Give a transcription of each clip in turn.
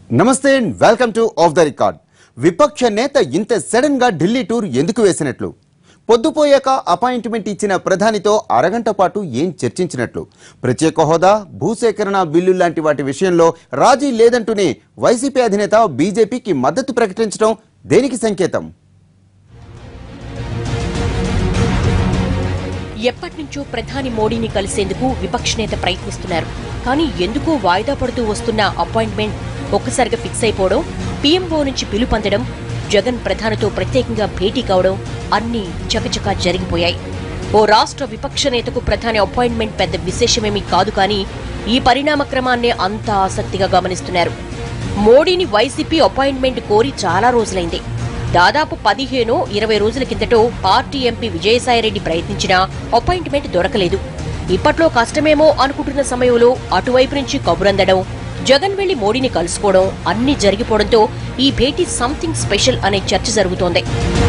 నమస్తే and welcome to off the record విపక్ష నేత ఇంత సడన్ గా ఢిల్లీ టూర్ ఎందుకు వేసినట్లు పొద్దుపోయాక అపాయింట్మెంట్ ఇచ్చిన ప్రధానితో అరగంట పాటు ఏం చర్చించినట్లు ప్రత్యేక హోదా భూసేకరణ బిల్లు లాంటి వాటి విషయంలో రాజీ లేదంటూనే వైసీపీ అధినేత బీజేపీకి మద్దతు ప్రకటించడం దేనికి సంకేతం ఎప్పటినుంచో ప్రధాని మోడీని కలిసేందుకు విపక్ష నేత ప్రయత్నిస్తున్నారు కానీ ఎందుకో వాయిదా పడుతూ వస్తున్న అపాయింట్మెంట్ ఒక్కసారిగా ఫిక్స్ అయిపోవడం పీఎంఓ నుంచి పిలుపొందడం జగన్ ప్రధానితో ప్రత్యేకంగా భేటీ కావడం అన్నీ చకచకా జరిగిపోయాయి ఓ రాష్ట్ర విపక్ష నేతకు ప్రధాని అపాయింట్మెంట్ పెద్ద విశేషమేమీ కాదు కానీ ఈ పరిణామ క్రమాన్నే అంత ఆసక్తిగా గమనిస్తున్నారు మోడీని వైసీపీ అపాయింట్మెంట్ కోరి చాలా రోజులైంది దాదాపు పదిహేను ఇరవై రోజుల కిందటో పార్టీ ఎంపీ విజయసాయిరెడ్డి ప్రయత్నించినా అపాయింట్మెంట్ దొరకలేదు ఇప్పట్లో కష్టమేమో అనుకుంటున్న సమయంలో అటువైపు నుంచి కబురందడం జగన్ వెళ్లి మోడీని కలుసుకోవడం అన్ని జరిగిపోవడంతో ఈ భేటీ సంథింగ్ స్పెషల్ అనే చర్చ జరుగుతోంది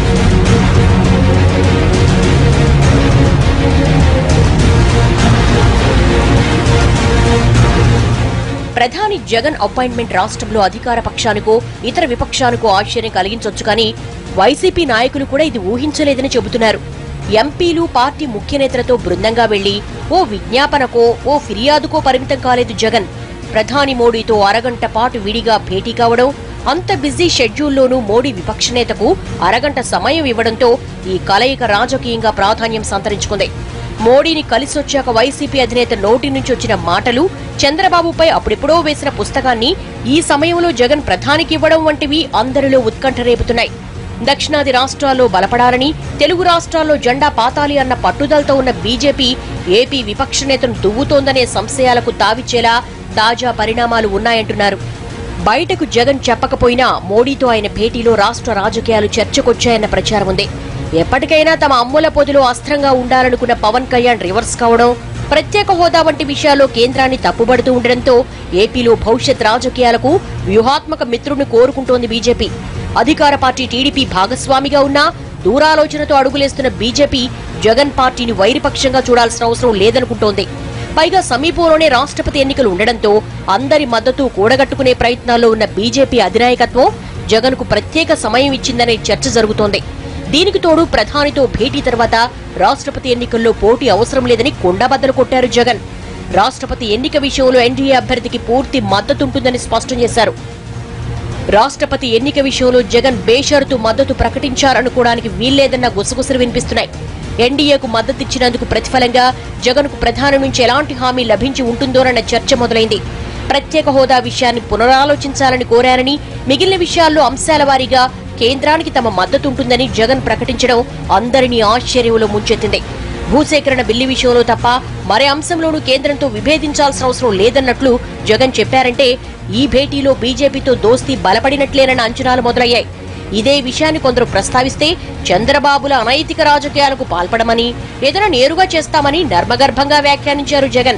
ప్రధాని జగన్ అపాయింట్మెంట్ రాష్ట్రంలో అధికార పక్షానికో ఇతర విపక్షానికో ఆశ్చర్యం కలిగించొచ్చు కానీ వైసీపీ నాయకులు కూడా ఇది ఊహించలేదని చెబుతున్నారు ఎంపీలు పార్టీ ముఖ్య నేతలతో బృందంగా వెళ్లి ఓ విజ్ఞాపనకో ఓ ఫిర్యాదుకో పరిమితం కాలేదు జగన్ ప్రధాని మోడీతో అరగంట పాటు విడిగా భేటీ కావడం అంత బిజీ షెడ్యూల్లోనూ మోడీ విపక్ష నేతకు అరగంట సమయం ఇవ్వడంతో ఈ కలయిక రాజకీయంగా ప్రాధాన్యం సంతరించుకుంది మోడీని కలిసొచ్చాక వైసీపీ అధినేత నోటి నుంచి వచ్చిన మాటలు చంద్రబాబుపై అప్పుడెప్పుడో వేసిన పుస్తకాన్ని ఈ సమయంలో జగన్ ప్రధానికి ఇవ్వడం వంటివి అందరిలో ఉత్కంఠ రేపుతున్నాయి దక్షిణాది రాష్ట్రాల్లో బలపడాలని తెలుగు రాష్ట్రాల్లో జెండా పాతాలి అన్న పట్టుదలతో ఉన్న బీజేపీ ఏపీ విపక్ష నేతను దువ్వుతోందనే సంశయాలకు తావిచ్చేలా తాజా పరిణామాలు ఉన్నాయంటున్నారు బయటకు జగన్ చెప్పకపోయినా మోడీతో ఆయన భేటీలో రాష్ట్ర రాజకీయాలు చర్చకొచ్చాయన్న ప్రచారం ఉంది ఎప్పటికైనా తమ అమ్ముల పొదిలో అస్త్రంగా ఉండాలనుకున్న పవన్ కళ్యాణ్ రివర్స్ కావడం ప్రత్యేక హోదా వంటి విషయాల్లో కేంద్రాన్ని తప్పుబడుతూ ఉండడంతో ఏపీలో భవిష్యత్ రాజకీయాలకు వ్యూహాత్మక మిత్రుడిని కోరుకుంటోంది బీజేపీ అధికార పార్టీ టీడీపీ భాగస్వామిగా ఉన్నా దూరాలోచనతో అడుగులేస్తున్న బీజేపీ జగన్ పార్టీని వైరిపక్షంగా చూడాల్సిన అవసరం లేదనుకుంటోంది పైగా సమీపంలోనే రాష్ట్రపతి ఎన్నికలు ఉండడంతో అందరి మద్దతు కూడగట్టుకునే ప్రయత్నాల్లో ఉన్న బీజేపీ అధినాయకత్వం జగన్ కు ప్రత్యేక సమయం ఇచ్చిందనే చర్చ జరుగుతోంది దీనికి తోడు ప్రధానితో భేటీ తర్వాత రాష్ట్రపతి ఎన్నికల్లో పోటీ అవసరం లేదని కొండబద్దలు కొట్టారు జగన్ రాష్ట్రపతి ఎన్నిక విషయంలో ఎన్డీఏ అభ్యర్థికి పూర్తి మద్దతుంటుందని స్పష్టం చేశారు రాష్ట్రపతి ఎన్నిక విషయంలో జగన్ బేషరతు మద్దతు ప్రకటించారనుకోవడానికి వీల్లేదన్న గుసగుసలు వినిపిస్తున్నాయి ఎన్డీఏకు మద్దతిచ్చినందుకు ప్రతిఫలంగా జగన్ కు ప్రధాని నుంచి ఎలాంటి హామీ లభించి ఉంటుందోనన్న చర్చ మొదలైంది ప్రత్యేక హోదా విషయాన్ని పునరాలోచించాలని కోరారని మిగిలిన విషయాల్లో అంశాల వారీగా కేంద్రానికి తమ మద్దతు ఉంటుందని జగన్ ప్రకటించడం అందరినీ ఆశ్చర్యంలో ముంచెత్తింది భూసేకరణ బిల్లు విషయంలో తప్ప మరే అంశంలోనూ కేంద్రంతో విభేదించాల్సిన అవసరం లేదన్నట్లు జగన్ చెప్పారంటే ఈ భేటీలో బీజేపీతో దోస్తీ బలపడినట్లేనన్న అంచనాలు మొదలయ్యాయి ఇదే విషయాన్ని కొందరు ప్రస్తావిస్తే చంద్రబాబుల అనైతిక రాజకీయాలకు పాల్పడమని ఏదైనా నేరుగా చేస్తామని నర్మగర్భంగా వ్యాఖ్యానించారు జగన్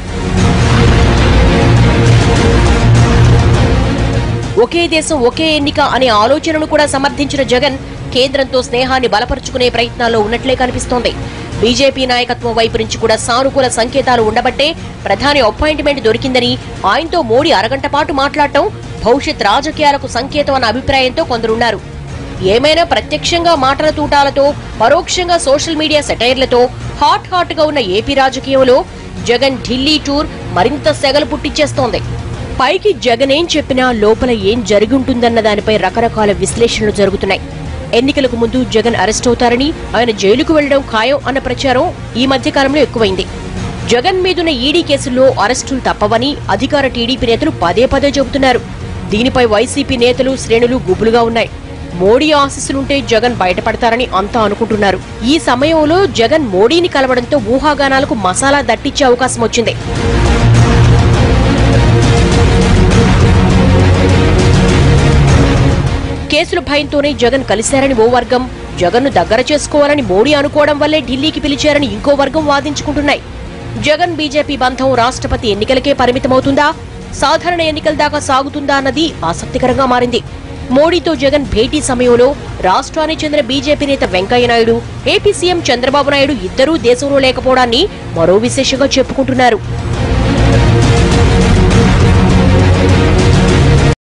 ఒకే దేశం ఒకే ఎన్నిక అనే ఆలోచనను కూడా సమర్థించిన జగన్ కేంద్రంతో స్నేహాన్ని బలపరుచుకునే ప్రయత్నాల్లో ఉన్నట్లే కనిపిస్తోంది బీజేపీ నాయకత్వం వైపు నుంచి కూడా సానుకూల సంకేతాలు ఉండబట్టే ప్రధాని అపాయింట్మెంట్ దొరికిందని ఆయనతో మోడీ అరగంట పాటు మాట్లాడటం భవిష్యత్ రాజకీయాలకు సంకేతం అన్న అభిప్రాయంతో కొందరున్నారు ఏమైనా ప్రత్యక్షంగా మాటల తూటాలతో పరోక్షంగా సోషల్ మీడియా సెటైర్లతో హాట్ హాట్ గా ఉన్న ఏపీ రాజకీయంలో జగన్ ఢిల్లీ టూర్ మరింత సెగలు పుట్టించేస్తోంది పైకి జగన్ ఏం చెప్పినా లోపల ఏం జరిగుంటుందన్న దానిపై రకరకాల విశ్లేషణలు జరుగుతున్నాయి ఎన్నికలకు ముందు జగన్ అరెస్ట్ అవుతారని ఆయన జైలుకు వెళ్లడం ఖాయం అన్న ప్రచారం ఈ మధ్య కాలంలో ఎక్కువైంది జగన్ మీదున్న ఈడీ కేసుల్లో అరెస్టులు తప్పవని అధికార టీడీపీ నేతలు పదే పదే చెబుతున్నారు దీనిపై వైసీపీ నేతలు శ్రేణులు గుబులుగా ఉన్నాయి మోడీ ఆశీస్సులుంటే జగన్ బయటపడతారని అంతా అనుకుంటున్నారు ఈ సమయంలో జగన్ మోడీని కలవడంతో ఊహాగానాలకు మసాలా దట్టించే అవకాశం వచ్చింది కేసుల భయంతోనే జగన్ కలిశారని ఓ వర్గం జగన్ను దగ్గర చేసుకోవాలని మోడీ అనుకోవడం వల్లే ఢిల్లీకి పిలిచారని ఇంకో వర్గం వాదించుకుంటున్నాయి జగన్ బీజేపీ బంధం రాష్ట్రపతి ఎన్నికలకే పరిమితమవుతుందా సాధారణ ఎన్నికల దాకా సాగుతుందా అన్నది ఆసక్తికరంగా మారింది మోడీతో జగన్ భేటీ సమయంలో రాష్ట్రానికి చెందిన బీజేపీ నేత వెంకయ్యనాయుడు ఏపీ సీఎం చంద్రబాబు నాయుడు ఇద్దరూ దేశంలో లేకపోవడాన్ని మరో విశేషంగా చెప్పుకుంటున్నారు